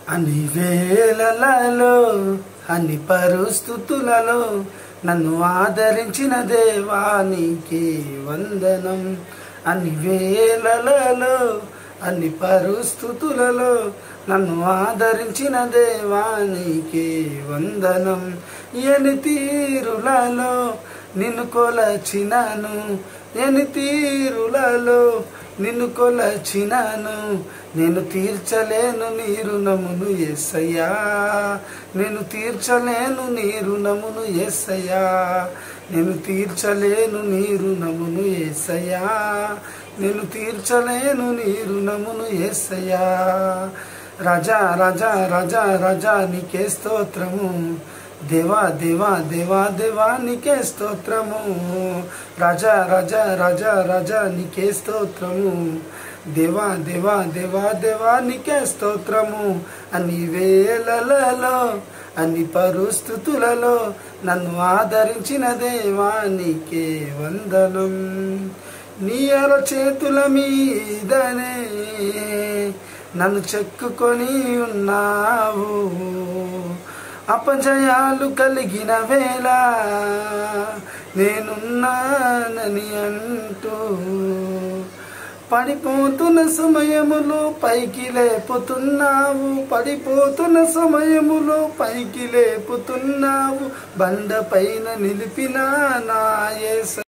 అన్ని వేళలలో అన్ని పరిస్థితులలో నన్ను ఆదరించిన దేవానికి వందనం అన్ని వేళలలో అన్ని పరిస్థితులలో నన్ను ఆదరించిన దేవానికి వందనం ఎని తీరులలో నిన్ను కొలచినాను ఎని తీరులలో నిన్ను కొలచినాను నేను తీర్చలేను నీ రుణమును ఎస్సయ్యా నేను తీర్చలేను నీ రుణమును ఎస్సయ్యా నేను తీర్చలేను నీ రుణమును ఎస్సయ్యా నేను తీర్చలేను నీ రుణమును ఎస్సయ్యా రాజా రాజా రాజా రాజా నీకే స్తోత్రము దేవా దేవా దేవా దేవా నీకే స్తోత్రము రాజా రాజా రాజా రాజా నీకే స్తోత్రము దేవా దేవా దేవా దేవా నీకే స్తోత్రము అన్ని వేళలలో అన్ని పరిస్థితులలో నన్ను ఆదరించిన దేవా నీకే వందనం నీ అర చేతుల మీదనే నన్ను చెక్కుకొని ఉన్నావు అపజయాలు కలిగిన వేళ నేనున్నానని అంటూ పడిపోతున్న సమయములో పైకి లేపుతున్నావు పడిపోతున్న సమయములో పైకి లేపుతున్నావు బండ పైన నిలిపిన నా యేస